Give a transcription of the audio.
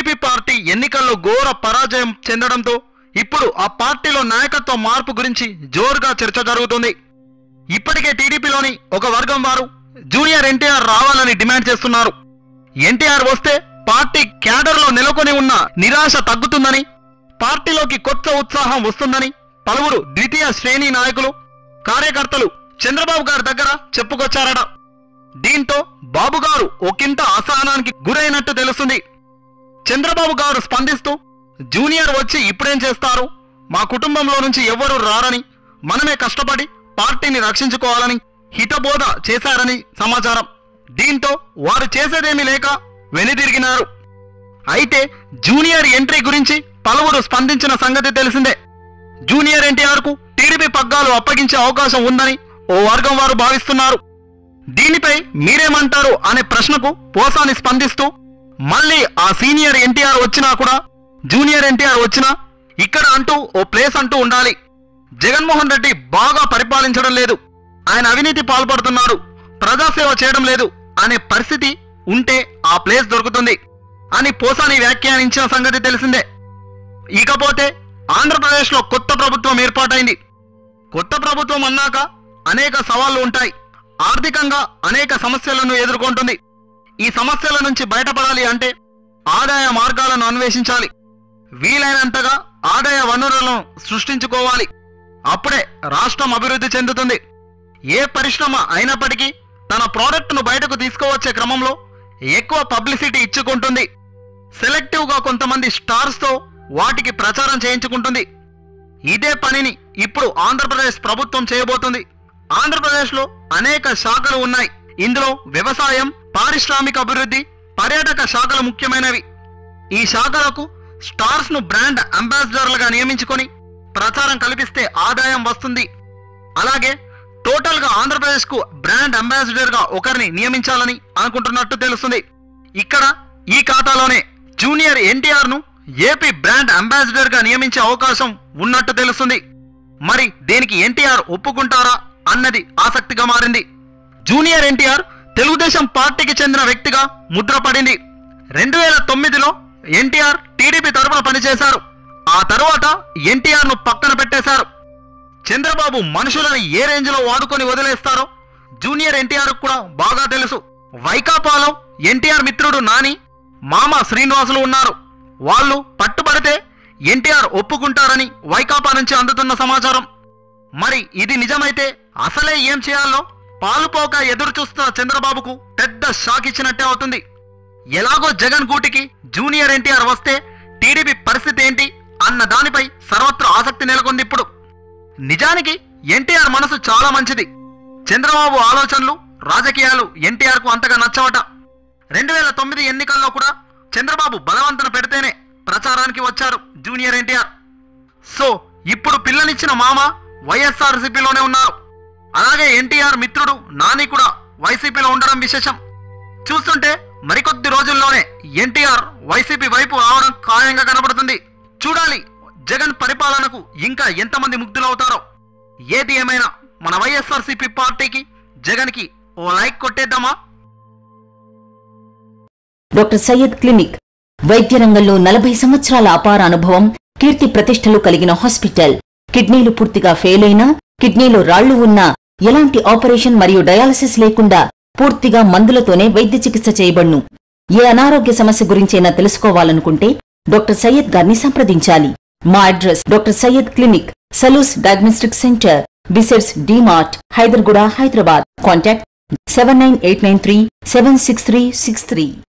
TDP party ఎన్నికల్లో ఘోర పరాజయం చెందడంతో ఇప్పుడు ఆ పార్టీలో నాయకత్వ మార్పు గురించి జోరుగా చర్చ జరుగుతుంది ఇప్పటికే టీడీపీలోని ఒక వర్గం వారు జూనియర్ ఎన్టీఆర్ రావాలని డిమాండ్ చేస్తున్నారు ఎన్టీఆర్ వస్తే పార్టీ క్యాడర్లో నెలకొని ఉన్న నిరాశ తగ్గుతుందని పార్టీలోకి కొత్త ఉత్సాహం వస్తుందని పలువురు ద్వితీయ శ్రేణి నాయకులు కార్యకర్తలు చంద్రబాబు గారి దగ్గర చెప్పుకొచ్చారట దీంతో బాబు గారు ఒకంత అసహనానికి గురైనట్టు తెలుస్తుంది చంద్రబాబు గారు స్పందిస్తూ జూనియర్ వచ్చి ఇప్పుడేం చేస్తారు మా కుటుంబంలో నుంచి ఎవ్వరూ రారని మనమే కష్టపడి పార్టీని రక్షించుకోవాలని హితబోధ చేశారని సమాచారం దీంతో వారు చేసేదేమీ లేక వెనుదిరిగినారు అయితే జూనియర్ ఎంట్రీ గురించి పలువురు స్పందించిన సంగతి తెలిసిందే జూనియర్ ఎన్టీఆర్ కు టీడీపీ పగ్గాలు అప్పగించే అవకాశం ఉందని ఓ వర్గం వారు భావిస్తున్నారు దీనిపై మీరేమంటారు అనే ప్రశ్నకు పోసాని స్పందిస్తూ మళ్ళీ ఆ సీనియర్ ఎన్టీఆర్ వచ్చినా కూడా జూనియర్ ఎన్టీఆర్ వచ్చినా ఇక్కడ అంటూ ఓ ప్లేస్ అంటూ ఉండాలి జగన్మోహన్ రెడ్డి బాగా పరిపాలించడం లేదు ఆయన అవినీతి పాల్పడుతున్నాడు ప్రజాసేవ చేయడం లేదు అనే పరిస్థితి ఉంటే ఆ ప్లేస్ దొరుకుతుంది అని పోసాని వ్యాఖ్యానించిన సంగతి తెలిసిందే ఇకపోతే ఆంధ్రప్రదేశ్లో కొత్త ప్రభుత్వం ఏర్పాటైంది కొత్త ప్రభుత్వం అన్నాక అనేక సవాళ్లు ఉంటాయి ఆర్థికంగా అనేక సమస్యలను ఎదుర్కొంటుంది ఈ సమస్యల నుంచి బయటపడాలి అంటే ఆదాయ మార్గాలను అన్వేషించాలి వీలైనంతగా ఆదాయ వనరులను సృష్టించుకోవాలి అప్పుడే రాష్ట్రం అభివృద్ధి చెందుతుంది ఏ పరిశ్రమ అయినప్పటికీ తన ప్రోడక్ట్ను బయటకు తీసుకువచ్చే క్రమంలో ఎక్కువ పబ్లిసిటీ ఇచ్చుకుంటుంది సెలెక్టివ్గా కొంతమంది స్టార్స్తో వాటికి ప్రచారం చేయించుకుంటుంది ఇదే పనిని ఇప్పుడు ఆంధ్రప్రదేశ్ ప్రభుత్వం చేయబోతుంది ఆంధ్రప్రదేశ్లో అనేక శాఖలు ఉన్నాయి ఇందులో వ్యవసాయం పారిశ్రామిక అభివృద్ధి పర్యాటక శాఖలు ముఖ్యమైనవి ఈ శాఖలకు స్టార్స్ ను బ్రాండ్ అంబాసిడర్లుగా నియమించుకొని ప్రచారం కల్పిస్తే ఆదాయం వస్తుంది అలాగే టోటల్ గా ఆంధ్రప్రదేశ్ కు బ్రాండ్ అంబాసిడర్ గా ఒకరిని నియమించాలని అనుకుంటున్నట్టు తెలుస్తుంది ఇక్కడ ఈ ఖాతాలోనే జూనియర్ ఎన్టీఆర్ ను ఏపీ బ్రాండ్ అంబాసిడర్ గా నియమించే అవకాశం ఉన్నట్టు తెలుస్తుంది మరి దేనికి ఎన్టీఆర్ ఒప్పుకుంటారా అన్నది ఆసక్తిగా మారింది జూనియర్ ఎన్టీఆర్ తెలుగుదేశం పార్టీకి చెందిన వ్యక్తిగా ముద్రపడింది రెండు వేల తొమ్మిదిలో ఎన్టీఆర్ టీడీపీ తరపున పనిచేశారు ఆ తరువాత ఎన్టీఆర్ ను పక్కన పెట్టేశారు చంద్రబాబు మనుషులను ఏ రేంజ్ లో వాడుకొని వదిలేస్తారో జూనియర్ ఎన్టీఆర్ కూడా బాగా తెలుసు వైకాపాలో ఎన్టీఆర్ మిత్రుడు నాని మామ శ్రీనివాసులు ఉన్నారు వాళ్ళు పట్టుబడితే ఎన్టీఆర్ ఒప్పుకుంటారని వైకాపా నుంచి అందుతున్న సమాచారం మరి ఇది నిజమైతే అసలే ఏం చేయాలో పాలుపోక ఎదురు చూస్తున్న చంద్రబాబుకు పెద్ద షాక్ ఇచ్చినట్టే అవుతుంది ఎలాగో జగన్ గూటికి జూనియర్ ఎన్టీఆర్ వస్తే టీడీపీ పరిస్థితి ఏంటి అన్న దానిపై సర్వత్రా ఆసక్తి నెలకొంది ఇప్పుడు నిజానికి ఎన్టీఆర్ మనసు చాలా మంచిది చంద్రబాబు ఆలోచనలు రాజకీయాలు ఎన్టీఆర్ కు అంతగా నచ్చవట రెండు వేల తొమ్మిది ఎన్నికల్లో కూడా చంద్రబాబు బలవంతన పెడితేనే ప్రచారానికి వచ్చారు జూనియర్ ఎన్టీఆర్ సో ఇప్పుడు పిల్లనిచ్చిన మామ వైఎస్ఆర్సీపీలోనే ఉన్నారు అలాగే ఎన్టీఆర్ మిత్రుడు నాని కూడా వైసీపీలో ఉండడం విశేషం చూస్తుంటే మరికొద్ది రోజుల్లోనే ఎన్టీఆర్ వైసీపీ వైపు రావడం ఖాయంగా కనబడుతుంది చూడాలి జగన్ పరిపాలనకు ఇంకా ఎంతమంది ముగ్ధులవుతారో ఏది ఏమైనా మన వైఎస్ఆర్సీపీ పార్టీకి జగన్కి ఓ లైక్ కొట్టేద్దామా డాక్టర్ సయ్యద్ క్లినిక్ వైద్య రంగంలో నలభై సంవత్సరాల అపార అనుభవం కీర్తి ప్రతిష్టలు కలిగిన హాస్పిటల్ కిడ్నీలు పూర్తిగా ఫెయిల్ అయినా కిడ్నీలో రాళ్లు ఉన్నా ఎలాంటి ఆపరేషన్ మరియు డయాలసిస్ లేకుండా పూర్తిగా మందులతోనే వైద్య చికిత్స చేయబడును ఏ అనారోగ్య సమస్య గురించైనా తెలుసుకోవాలనుకుంటే డాక్టర్ సయ్యద్ గారిని సంప్రదించాలి మా అడ్రస్ డాక్టర్ సయ్యద్ క్లినిక్ సలూస్ diagnostic center besides DMart Hyderguda Hyderabad contact seven nine eight nine three seven six three six three